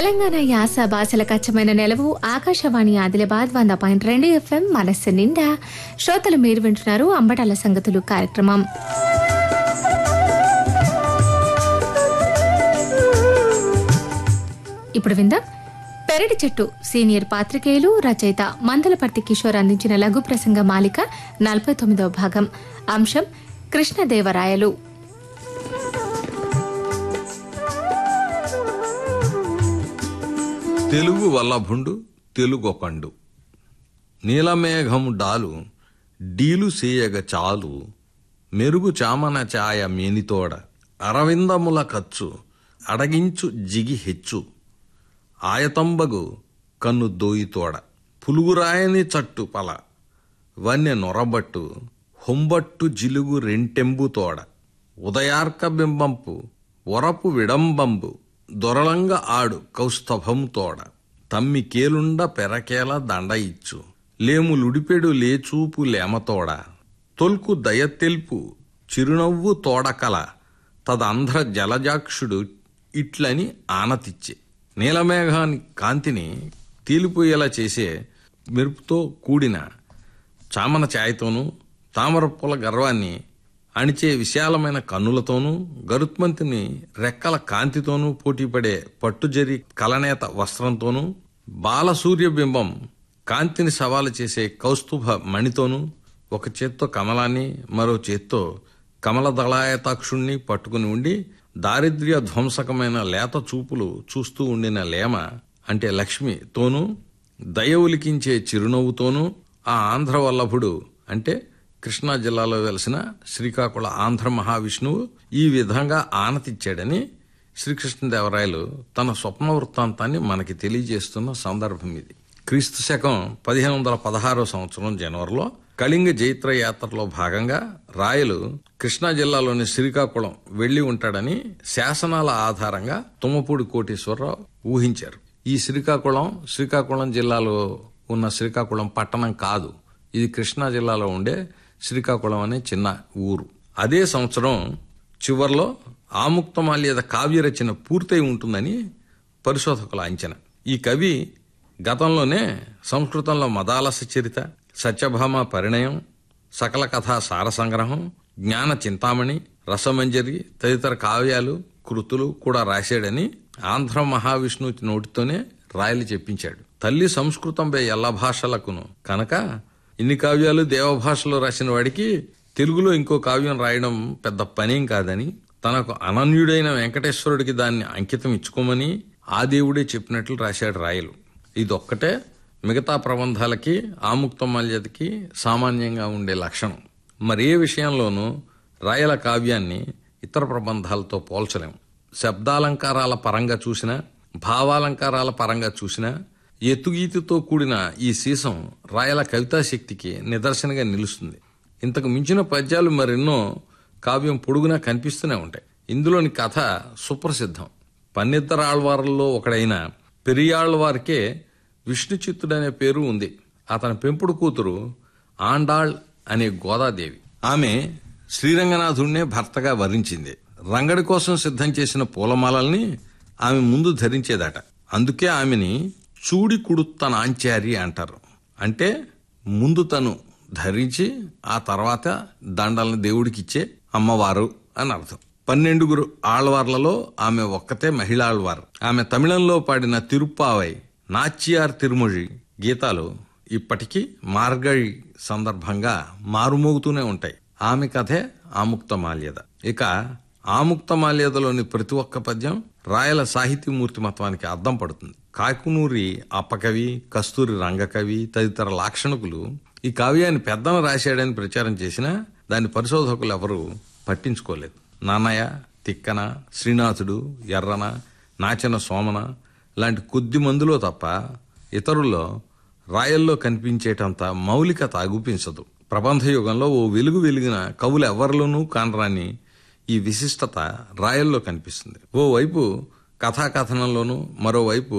తెలంగాణ యాస భాషలకు అచ్చమైన నెలవు ఆకాశవాణి ఆదిలాబాద్ వంద పాయింట్ రెండు ఎఫ్ఎం మనస్సు నిండా శ్రోతలు మీరు వింటున్నారు అంబటాల సంగతులు కార్యక్రమం ఇప్పుడు విందాం పెరటి చెట్టు సీనియర్ పాత్రికేయులు రచయిత మందలపర్తి కిషోర్ అందించిన లఘు ప్రసంగ మాలిక నలభై తొమ్మిదవ భాగం అంశం కృష్ణదేవరాయలు తెలుగు వల్లభుండు తెలుగొకండు నీలమేఘము డాలు డీలు సేయగ చాలు మెరుగు చామన ఛాయ మేనితోడ అరవిందముల ఖర్చు అడగించు జిగి హెచ్చు ఆయతంబగు కన్ను దోయితోడ పులుగురాయని చట్టు పల వన్నె నొరబట్టు హొంబట్టు జిలుగు రెంటెంబు తోడ ఉదయార్క బింబంపు ఒరపు విడంబంబు దొరలంగ ఆడు కౌస్తభం తోడ తమ్మి కేలుండ పెరకేల దండ ఇచ్చు లేములుడిపెడు లేచూపు లేమతోడ తొల్కు దయతెల్పు చిరునవ్వు తోడకల తదంధ్ర జలజాక్షుడు ఇట్లని ఆనతిచ్చే నీలమేఘాని కాంతిని తీలిపోయేలా చేసే మెరుపుతో కూడిన చామన ఛాయతోనూ తామరపుల గర్వాన్ని అణిచే విశాలమైన కన్నులతోనూ గరుత్మంతుని రెక్కల కాంతితోనూ పోటీపడే పట్టుజరి కలనేత వస్త్రంతోనూ బాలసూర్యబింబం కాంతిని సవాలు చేసే కౌస్తుభ మణితోనూ ఒక చేత్తో కమలాన్ని మరో చేత్తో కమల దళాయతాక్షుణ్ణి పట్టుకుని ఉండి దారిద్ర్య ధ్వంసకమైన లేత చూపులు చూస్తూ ఉండిన లేమ అంటే లక్ష్మితోనూ దయ ఉలికించే చిరునవ్వుతోనూ ఆ ఆంధ్ర వల్లభుడు అంటే కృష్ణా జిల్లాలో వెలిసిన శ్రీకాకుళ ఆంధ్ర మహావిష్ణువు ఈ విధంగా ఆనతిచ్చాడని శ్రీకృష్ణదేవరాయలు తన స్వప్న వృత్తాంతాన్ని మనకి తెలియజేస్తున్న సందర్భం ఇది క్రీస్తు శకం పదిహేను వందల పదహారో సంవత్సరం జనవరిలో కళింగ జైత్ర యాత్రలో భాగంగా రాయలు కృష్ణా జిల్లాలోని శ్రీకాకుళం వెళ్లి ఉంటాడని శాసనాల ఆధారంగా తుమ్మపూడి కోటేశ్వరరావు ఊహించారు ఈ శ్రీకాకుళం శ్రీకాకుళం జిల్లాలో ఉన్న శ్రీకాకుళం పట్టణం కాదు ఇది కృష్ణా జిల్లాలో ఉండే శ్రీకాకుళం అనే చిన్న ఊరు అదే సంవత్సరం చివర్లో ఆముక్తమాల్యద కావ్య రచన పూర్తయి ఉంటుందని పరిశోధకుల అంచనా ఈ కవి గతంలోనే సంస్కృతంలో మదాలస చరిత సత్యభామ పరిణయం సకల కథా సార సంగ్రహం జ్ఞాన చింతామణి రసమంజరి తదితర కావ్యాలు కృతులు కూడా రాశాడని ఆంధ్ర మహావిష్ణువు నోటితోనే రాయలు చెప్పించాడు తల్లి సంస్కృతంపై ఎల్ల భాషలకును కనుక ఇన్ని కావ్యాలు దేవభాషలో రాసిన వాడికి తెలుగులో ఇంకో కావ్యం రాయడం పెద్ద పనేం కాదని తనకు అనన్యుడైన వెంకటేశ్వరుడికి దాన్ని అంకితం ఇచ్చుకోమని ఆ దేవుడే చెప్పినట్లు రాశాడు రాయలు ఇదొక్కటే మిగతా ప్రబంధాలకి ఆముక్తమాల్యతకి సామాన్యంగా ఉండే లక్షణం మరే విషయంలోనూ రాయల కావ్యాన్ని ఇతర ప్రబంధాలతో పోల్చలేం శబ్దాలంకారాల పరంగా చూసినా భావాలంకారాల పరంగా చూసినా ఎత్తుగీతితో కూడిన ఈ సీసం రాయల కవితా శక్తికి నిదర్శనగా నిలుస్తుంది ఇంతకు మించిన పద్యాలు మరెన్నో కావ్యం పొడుగునా కనిపిస్తూనే ఉంటాయి ఇందులోని కథ సుప్రసిద్ధం పన్నిద్దర ఆళ్వార్లలో ఒకడైన పెరియాళ్వారికే విష్ణు చిత్తుడనే పేరు ఉంది అతని పెంపుడు కూతురు ఆండాళ్ అనే గోదాదేవి ఆమె శ్రీరంగనాథుణ్ణే భర్తగా వరించింది రంగడి కోసం సిద్ధం చేసిన పూలమాలల్ని ఆమె ముందు ధరించేదట అందుకే ఆమెని చూడి కుడుత్తనాంచారి అంటారు అంటే ముందు తను ధరించి ఆ తర్వాత దండల్ని దేవుడికిచ్చే అమ్మవారు అని అర్థం పన్నెండుగురు ఆళ్వార్లలో ఆమె ఒక్కతే మహిళాళ్వార్ ఆమె తమిళంలో పాడిన తిరుప్పావై నాచ్యార్ తిరుమొഴി గీతాలు ఇప్పటికీ మార్గళి సందర్భంగా మారుమోగుతూనే ఉంటాయి ఆమె కథే ఆముక్తమాల్యద ఇక ఆముక్తమాల్యదలోని ప్రతి ఒక్క పద్యం రాయల సాహితీమూర్తిమత్వానికి అద్దం పడుతుంది కాకునూరి అప్పకవి కస్తూరి రంగకవి తదితర లాక్షణకులు ఈ కావ్యాన్ని పెద్దన రాశాడని ప్రచారం చేసినా దాని పరిశోధకులు ఎవరు పట్టించుకోలేదు నాన్నయ్య తిక్కన శ్రీనాథుడు ఎర్రన నాచన సోమన లాంటి కొద్ది మందిలో తప్ప ఇతరుల్లో రాయల్లో కనిపించేటంత మౌలికత అగుపించదు ప్రబంధ యుగంలో ఓ వెలుగు వెలిగిన కవులు ఎవరిలోనూ కానరాని ఈ విశిష్టత రాయల్లో కనిపిస్తుంది ఓవైపు కథాకథనంలోనూ మరోవైపు